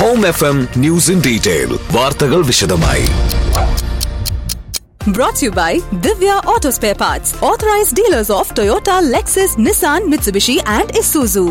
Home F M news in detail വാർത്തകൾ വിശദമായി Brought to you by Divya Auto Spare Parts, authorized dealers of Toyota, Lexus, Nissan, Mitsubishi, and Isuzu.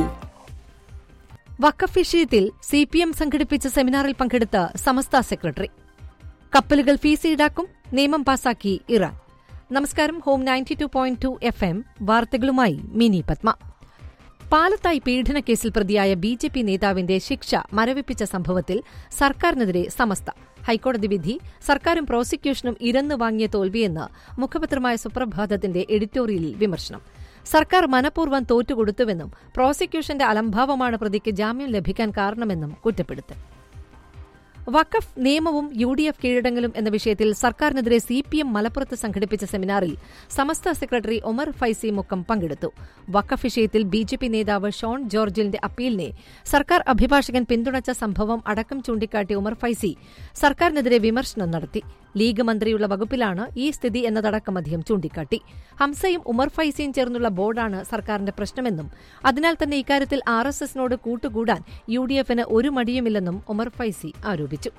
വഖഫ് വിഷയത്തിൽ C P M സംഘടിപ്പിച്ച സെമിനാറിൽ പങ്കെടുത്ത സമസ്ത secretary കപ്പലുകൾ fees ഈടാക്കും നിയമം പാസാക്കി ഇറാൻ നമസ്കാരം home ninety two point two F M വാർത്തകളുമായി മിനി പത്മ പാലത്തായി പീഡനക്കേസിൽ പ്രതിയായ ബി ജെ പി നേതാവിന്റെ ശിക്ഷ മരവിപ്പിച്ച സംഭവത്തിൽ സർക്കാരിനെതിരെ സമസ്ത ഹൈക്കോടതി വിധി സർക്കാരും പ്രോസിക്യൂഷനും ഇരന്നു വാങ്ങിയ തോൽവിയെന്ന് മുഖപത്രമായ സുപ്രഭാതത്തിന്റെ എഡിറ്റോറിയലിൽ വിമർശനം സർക്കാർ മനഃപൂർവ്വം തോറ്റുകൊടുത്തുവെന്നും പ്രോസിക്യൂഷന്റെ അലംഭാവമാണ് പ്രതിക്ക് ജാമ്യം ലഭിക്കാൻ കാരണമെന്നും കുറ്റപ്പെടുത്തൽ വഖഫ് നിയമവും യു ഡി എഫ് കീഴടങ്ങലും എന്ന വിഷയത്തിൽ സർക്കാരിനെതിരെ സി പി എം മലപ്പുറത്ത് സംഘടിപ്പിച്ച സെമിനാറിൽ സമസ്ത സെക്രട്ടറി ഒമർ ഫൈസി മുക്കം പങ്കെടുത്തു വഖഫ് വിഷയത്തിൽ ബി ജെ പി നേതാവ് ഷോൺ ജോർജിന്റെ അപ്പീലിനെ സർക്കാർ അഭിഭാഷകൻ പിന്തുണച്ച സംഭവം അടക്കം ചൂണ്ടിക്കാട്ടിയ ഉമർ ഫൈസി സർക്കാരിനെതിരെ വിമർശനം നടത്തി ലീഗ് മന്ത്രിയുള്ള വകുപ്പിലാണ് ഈ സ്ഥിതി എന്നതടക്കം അദ്ദേഹം ചൂണ്ടിക്കാട്ടി ഹംസയും ഉമർ ഫൈസിയും ചേർന്നുള്ള ബോർഡാണ് സർക്കാരിന്റെ പ്രശ്നമെന്നും അതിനാൽ തന്നെ ഇക്കാര്യത്തിൽ ആർ എസ് എസിനോട് കൂട്ടുകൂടാൻ യു ഡി എഫിന് ഒരു മടിയുമില്ലെന്നും ഉമർ ഫൈസി ആരോപിച്ചു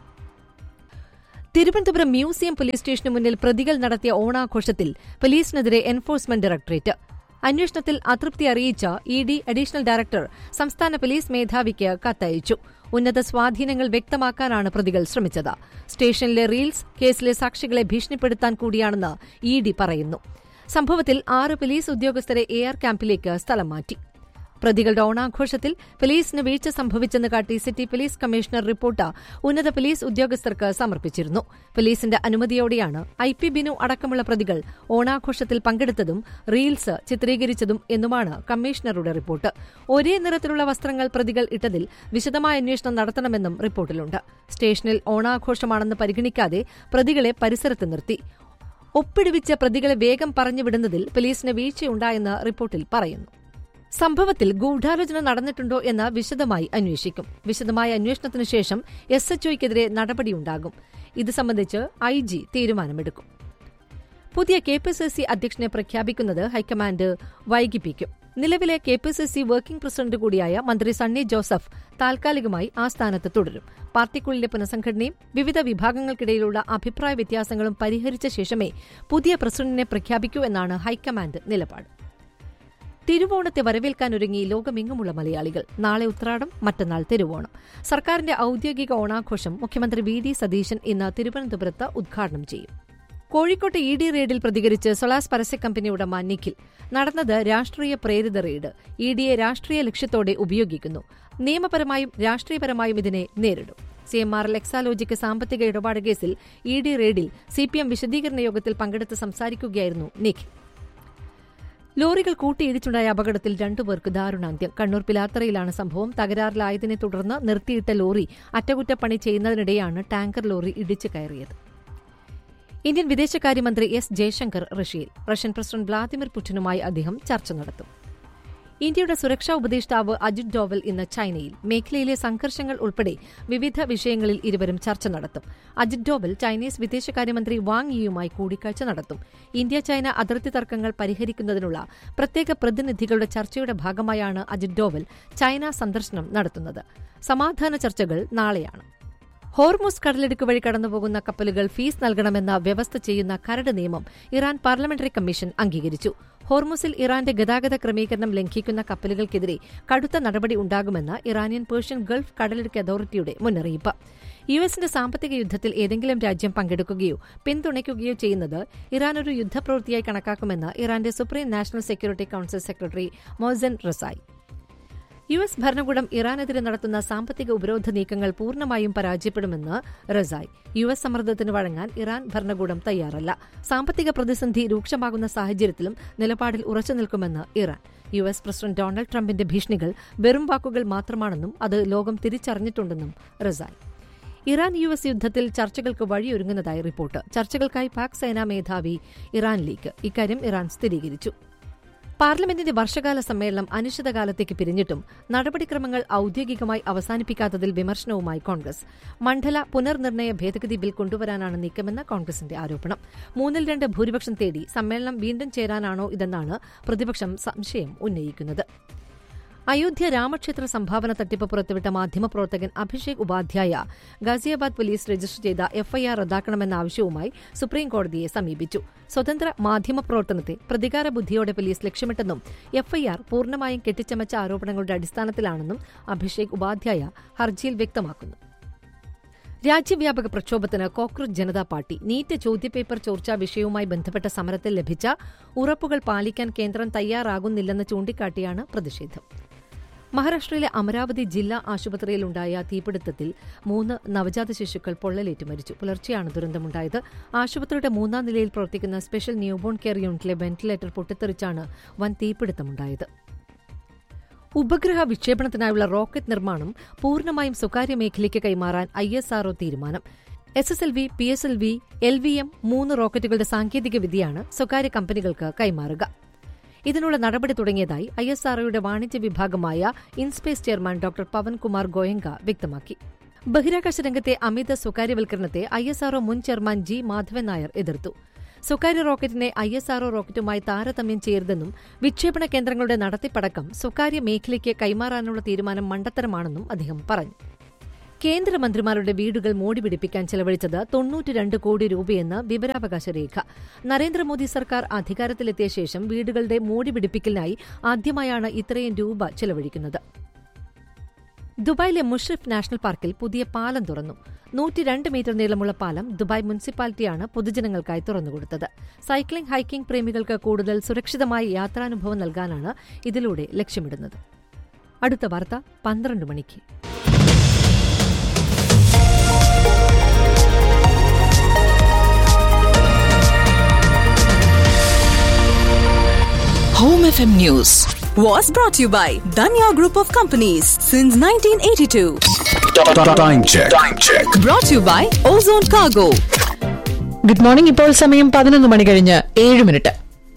തിരുവനന്തപുരം മ്യൂസിയം പോലീസ് സ്റ്റേഷന് മുന്നിൽ പ്രതികൾ നടത്തിയ ഓണാഘോഷത്തിൽ പോലീസിനെതിരെ എൻഫോഴ്സ്മെന്റ് ഡയറക്ടറേറ്റ് അന്വേഷണത്തിൽ അതൃപ്തി അറിയിച്ച ഇ ഡി അഡീഷണൽ ഡയറക്ടർ സംസ്ഥാന പോലീസ് മേധാവിക്ക് കത്തയച്ചു ഉന്നത സ്വാധീനങ്ങൾ വ്യക്തമാക്കാനാണ് പ്രതികൾ ശ്രമിച്ചത് സ്റ്റേഷനിലെ റീൽസ് കേസിലെ സാക്ഷികളെ ഭീഷണിപ്പെടുത്താൻ കൂടിയാണെന്ന് ഇ ഡി പറയുന്നു സംഭവത്തിൽ ആറ് പോലീസ് ഉദ്യോഗസ്ഥരെ എ ആർ ക്യാമ്പിലേക്ക് സ്ഥലം മാറ്റി പ്രതികളുടെ ഓണാഘോഷത്തിൽ പോലീസിന് വീഴ്ച സംഭവിച്ചെന്ന് കാട്ടി സിറ്റി പോലീസ് കമ്മീഷണർ റിപ്പോർട്ട് ഉന്നത പോലീസ് ഉദ്യോഗസ്ഥർക്ക് സമർപ്പിച്ചിരുന്നു പോലീസിന്റെ അനുമതിയോടെയാണ് ഐ പി ബിനു അടക്കമുള്ള പ്രതികൾ ഓണാഘോഷത്തിൽ പങ്കെടുത്തതും റീൽസ് ചിത്രീകരിച്ചതും എന്നുമാണ് കമ്മീഷണറുടെ റിപ്പോർട്ട് ഒരേ നിറത്തിലുള്ള വസ്ത്രങ്ങൾ പ്രതികൾ ഇട്ടതിൽ വിശദമായ അന്വേഷണം നടത്തണമെന്നും റിപ്പോർട്ടിലുണ്ട് സ്റ്റേഷനിൽ ഓണാഘോഷമാണെന്ന് പരിഗണിക്കാതെ പ്രതികളെ പരിസരത്ത് നിർത്തി ഒപ്പിടുവിച്ച പ്രതികളെ വേഗം പറഞ്ഞുവിടുന്നതിൽ പോലീസിന് വീഴ്ചയുണ്ടായെന്ന് റിപ്പോർട്ടിൽ പറയുന്നു സംഭവത്തിൽ ഗൂഢാലോചന നടന്നിട്ടുണ്ടോ എന്ന് വിശദമായി അന്വേഷിക്കും വിശദമായ അന്വേഷണത്തിനു ശേഷം എസ് എച്ച്ഒയ്ക്കെതിരെ നടപടിയുണ്ടാകും ഇത് സംബന്ധിച്ച് ഐ ജി തീരുമാനമെടുക്കും പുതിയ കെ പി സി സി അധ്യക്ഷനെ പ്രഖ്യാപിക്കുന്നത് ഹൈക്കമാൻഡ് വൈകിപ്പിക്കും നിലവിലെ K P C C working president കൂടിയായ മന്ത്രി സണ്ണി ജോസഫ് താൽക്കാലികമായി ആ സ്ഥാനത്ത് തുടരും പാർട്ടിക്കുള്ളിലെ പുനഃസംഘടനയും വിവിധ വിഭാഗങ്ങൾക്കിടയിലുള്ള അഭിപ്രായ വ്യത്യാസങ്ങളും പരിഹരിച്ച ശേഷമേ പുതിയ പ്രസിഡന്റിനെ പ്രഖ്യാപിക്കൂ എന്നാണ് ഹൈക്കമാൻഡ് നിലപാട് തിരുവോണത്തെ വരവേൽക്കാനൊരുങ്ങി ലോകമെങ്ങുമുള്ള മലയാളികൾ നാളെ ഉത്രാടം മറ്റന്നാൾ തിരുവോണം സർക്കാരിന്റെ ഔദ്യോഗിക ഓണാഘോഷം മുഖ്യമന്ത്രി വി ഡി സതീശൻ ഇന്ന് തിരുവനന്തപുരത്ത് ഉദ്ഘാടനം ചെയ്യും കോഴിക്കോട്ട് ഇ ഡി റെയ്ഡിൽ പ്രതികരിച്ച് സൊളാസ് പരസ്യ കമ്പനി ഉടമ നിഖിൽ നടന്നത് രാഷ്ട്രീയ പ്രേരിത റെയ്ഡ് ഇ ഡിയെ രാഷ്ട്രീയ ലക്ഷ്യത്തോടെ ഉപയോഗിക്കുന്നു നിയമപരമായും രാഷ്ട്രീയപരമായും ഇതിനെ നേരിടും സി എം ആർ എക്സാലോജിക്ക് സാമ്പത്തിക ഇടപാട് കേസിൽ ഇ ഡി റെയ്ഡിൽ സി പി എം വിശദീകരണ യോഗത്തിൽ പങ്കെടുത്ത് സംസാരിക്കുകയായിരുന്നു നിഖിൽ ലോറികൾ കൂട്ടിയിടിച്ചുണ്ടായ അപകടത്തിൽ രണ്ടുപേർക്ക് ദാരുണാന്ത്യം കണ്ണൂർ പിലാത്തറയിലാണ് സംഭവം തകരാറിലായതിനെ തുടർന്ന് നിർത്തിയിട്ട ലോറി അറ്റകുറ്റപ്പണി ചെയ്യുന്നതിനിടെയാണ് ടാങ്കർ ലോറി ഇടിച്ചു കയറിയത് ഇന്ത്യൻ വിദേശകാര്യമന്ത്രി എസ് ജയശങ്കർ റഷ്യയിൽ റഷ്യൻ പ്രസിഡന്റ് വ്ളാദിമിർ പുടിനുമായി അദ്ദേഹം ചർച്ച നടത്തും ഇന്ത്യയുടെ സുരക്ഷാ ഉപദേഷ്ടാവ് അജിത് ഡോവൽ ഇന്ന് ചൈനയിൽ മേഖലയിലെ സംഘർഷങ്ങൾ ഉൾപ്പെടെ വിവിധ വിഷയങ്ങളിൽ ഇരുവരും ചർച്ച നടത്തും അജിത് ഡോവൽ ചൈനീസ് വിദേശകാര്യമന്ത്രി വാങ് യിയുമായി കൂടിക്കാഴ്ച നടത്തും ഇന്ത്യ ചൈന അതിർത്തി തർക്കങ്ങൾ പരിഹരിക്കുന്നതിനുള്ള പ്രത്യേക പ്രതിനിധികളുടെ ചർച്ചയുടെ ഭാഗമായാണ് അജിത് ഡോവൽ ചൈന സന്ദർശനം നടത്തുന്നത് സമാധാന ചർച്ചകൾ നാളെയാണ് ഹോർമുസ് കടലിടുക്ക് വഴി കടന്നുപോകുന്ന കപ്പലുകൾ ഫീസ് നൽകണമെന്ന വ്യവസ്ഥ ചെയ്യുന്ന കരട് നിയമം ഇറാൻ പാർലമെന്ററി കമ്മീഷൻ അംഗീകരിച്ചു ഹോർമുസിൽ ഇറാന്റെ ഗതാഗത ക്രമീകരണം ലംഘിക്കുന്ന കപ്പലുകൾക്കെതിരെ കടുത്ത നടപടി ഉണ്ടാകുമെന്ന് ഇറാനിയൻ പേർഷ്യൻ ഗൾഫ് കടലിടുക്ക് അതോറിറ്റിയുടെ മുന്നറിയിപ്പ് യു എസിന്റെ സാമ്പത്തിക യുദ്ധത്തിൽ ഏതെങ്കിലും രാജ്യം പങ്കെടുക്കുകയോ പിന്തുണയ്ക്കുകയോ ചെയ്യുന്നത് ഇറാൻ ഒരു യുദ്ധപ്രവൃത്തിയായി കണക്കാക്കുമെന്ന് ഇറാന്റെ supreme national security council secretary Mohsen Rezaei U S ഭരണകൂടം ഇറാനെതിരെ നടത്തുന്ന സാമ്പത്തിക ഉപരോധ നീക്കങ്ങൾ പൂർണ്ണമായും പരാജയപ്പെടുമെന്ന് റസായ് യു എസ് സമ്മർദ്ദത്തിന് വഴങ്ങാൻ ഇറാൻ ഭരണകൂടം തയ്യാറല്ല സാമ്പത്തിക പ്രതിസന്ധി രൂക്ഷമാകുന്ന സാഹചര്യത്തിലും നിലപാടിൽ ഉറച്ചുനിൽക്കുമെന്ന് Iran U S president Donald ട്രംപിന്റെ ഭീഷണികൾ വെറും വാക്കുകൾ മാത്രമാണെന്നും അത് ലോകം തിരിച്ചറിഞ്ഞിട്ടുണ്ടെന്നും റസായ് ഇറാൻ യു എസ് യുദ്ധത്തിൽ ചർച്ചകൾക്ക് വഴിയൊരുങ്ങുന്നതായി റിപ്പോർട്ട് ചർച്ചകൾക്കായി പാക് സേനാ മേധാവി ഇറാനിലേക്ക് ഇക്കാര്യം ഇറാൻ സ്ഥിരീകരിച്ചു പാർലമെന്റിന്റെ വർഷകാല സമ്മേളനം അനിശ്ചിതകാലത്തേക്ക് പിരിഞ്ഞിട്ടും നടപടിക്രമങ്ങൾ ഔദ്യോഗികമായി അവസാനിപ്പിക്കാത്തതിൽ വിമർശനവുമായി കോൺഗ്രസ് മണ്ഡല പുനർനിർണയ ഭേദഗതി ബിൽ കൊണ്ടുവരാനാണ് നീക്കമെന്ന് കോൺഗ്രസിന്റെ ആരോപണം മൂന്നിൽ രണ്ട് ഭൂരിപക്ഷം തേടി സമ്മേളനം വീണ്ടും ചേരാനാണോ ഇതെന്നാണ് പ്രതിപക്ഷം സംശയം ഉന്നയിക്കുന്നത് അയോധ്യ രാമക്ഷേത്ര സംഭാവന തട്ടിപ്പ് പുറത്തുവിട്ട മാധ്യമപ്രവർത്തകൻ അഭിഷേക് ഉപാധ്യായ ഗാസിയാബാദ് പോലീസ് രജിസ്റ്റർ ചെയ്ത എഫ്ഐആർ റദ്ദാക്കണമെന്ന ആവശ്യവുമായി സുപ്രീംകോടതിയെ സമീപിച്ചു സ്വതന്ത്ര മാധ്യമപ്രവർത്തനത്തെ പ്രതികാര ബുദ്ധിയോടെ പോലീസ് ലക്ഷ്യമിട്ടെന്നും എഫ്ഐആർ പൂർണ്ണമായും കെട്ടിച്ചമച്ച ആരോപണങ്ങളുടെ അടിസ്ഥാനത്തിലാണെന്നും അഭിഷേക് ഉപാധ്യായ ഹർജിയിൽ വ്യക്തമാക്കുന്നു രാജ്യവ്യാപക പ്രക്ഷോഭത്തിന് കോക്രോച്ച് ജനതാ പാർട്ടി നീറ്റ് ചോദ്യപേപ്പർ ചോർച്ചാ വിഷയവുമായി ബന്ധപ്പെട്ട സമരത്തിൽ ലഭിച്ച ഉറപ്പുകൾ പാലിക്കാൻ കേന്ദ്രം തയ്യാറാകുന്നില്ലെന്ന് ചൂണ്ടിക്കാട്ടിയാണ് പ്രതിഷേധം മഹാരാഷ്ട്രയിലെ അമരാവതി ജില്ലാ ആശുപത്രിയിലുണ്ടായ തീപിടുത്തത്തിൽ മൂന്ന് നവജാത ശിശുക്കൾ പൊള്ളലേറ്റ് മരിച്ചു പുലർച്ചെയാണ് ദുരന്തമുണ്ടായത് ആശുപത്രിയുടെ മൂന്നാം നിലയിൽ പ്രവർത്തിക്കുന്ന സ്പെഷ്യൽ ന്യൂബോൺ കെയർ യൂണിറ്റിലെ വെന്റിലേറ്റർ പൊട്ടിത്തെറിച്ചാണ് വൻ തീപിടുത്തമുണ്ടായത് ഉപഗ്രഹ വിക്ഷേപണത്തിനായുള്ള റോക്കറ്റ് നിർമ്മാണം പൂർണ്ണമായും സ്വകാര്യ മേഖലയ്ക്ക് കൈമാറാൻ ഐ എസ് ആർഒ തീരുമാനം S S L V P S L V L V M മൂന്ന് റോക്കറ്റുകളുടെ സാങ്കേതിക വിദ്യയാണ് സ്വകാര്യ കമ്പനികൾക്ക് കൈമാറുക ഇതിനുള്ള നടപടി തുടങ്ങിയതായി ഐ എസ് ആർഒയുടെ വാണിജ്യ വിഭാഗമായ InSpace chairman doctor Pawan Kumar Goenka വ്യക്തമാക്കി ബഹിരാകാശ രംഗത്തെ അമിത സ്വകാര്യവൽക്കരണത്തെ ഐ എസ് ആർഒ മുൻ ചെയർമാൻ ജി മാധവൻ നായർ എതിർത്തു സ്വകാര്യ റോക്കറ്റിനെ ഐ എസ് ആർഒ റോക്കറ്റുമായി താരതമ്യം ചെയ്യരുതെന്നും വിക്ഷേപണ കേന്ദ്രങ്ങളുടെ നടത്തിപ്പടക്കം സ്വകാര്യ മേഖലയ്ക്ക് കൈമാറാനുള്ള തീരുമാനം മണ്ടത്തരമാണെന്നും അദ്ദേഹം പറഞ്ഞു കേന്ദ്രമന്ത്രിമാരുടെ വീടുകൾ മോടി പിടിപ്പിക്കാൻ ചെലവഴിച്ചത് തൊണ്ണൂറ്റിരണ്ട് കോടി രൂപയെന്ന് വിവരാവകാശ രേഖ നരേന്ദ്രമോദി സർക്കാർ അധികാരത്തിലെത്തിയ ശേഷം വീടുകളുടെ മോടി പിടിപ്പിക്കലിനായി ആദ്യമായാണ് ഇത്രയും രൂപ ചെലവഴിക്കുന്നത് ദുബായിലെ മുഷ്രിഫ് നാഷണൽ പാർക്കിൽ പുതിയ പാലം തുറന്നു നൂറ്റിരണ്ട് മീറ്റർ നീളമുള്ള പാലം ദുബായ് മുനിസിപ്പാലിറ്റിയാണ് പൊതുജനങ്ങൾക്കായി തുറന്നുകൊടുത്തത് സൈക്ലിംഗ് ഹൈക്കിംഗ് പ്രേമികൾക്ക് കൂടുതൽ സുരക്ഷിതമായ യാത്രാനുഭവം നൽകാനാണ് ഇതിലൂടെ ലക്ഷ്യമിടുന്നത് അടുത്ത വാർത്ത പന്ത്രണ്ട് മണിക്ക് Home FM News was brought to you by Danya Group of Companies since 1982. Time check. Time check. Brought to you by Ozone Cargo. Good morning ഇപ്പോൾ സമയം പതിനൊന്ന് മണി കഴിഞ്ഞ് ഏഴ് minute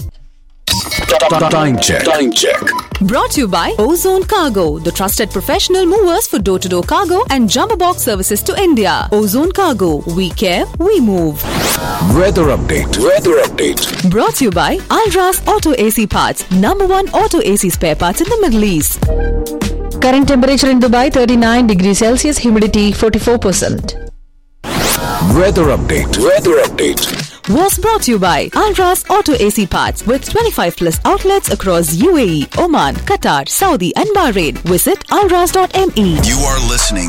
Time check. Time check. Brought to you by Ozone Cargo, the trusted professional movers for door to door cargo and jumbo box services to India. Ozone Cargo, we care, we move. Weather update. Weather update. Brought to you by Alras Auto AC Parts, number one auto AC spare parts in the Middle East. Current temperature in Dubai thirty nine degree Celsius humidity forty four percent Weather update. Weather update. Was brought to you by Alras Auto AC Parts with 25 plus outlets across UAE, Oman, Qatar, Saudi, and Bahrain. Visit alras.me. You are listening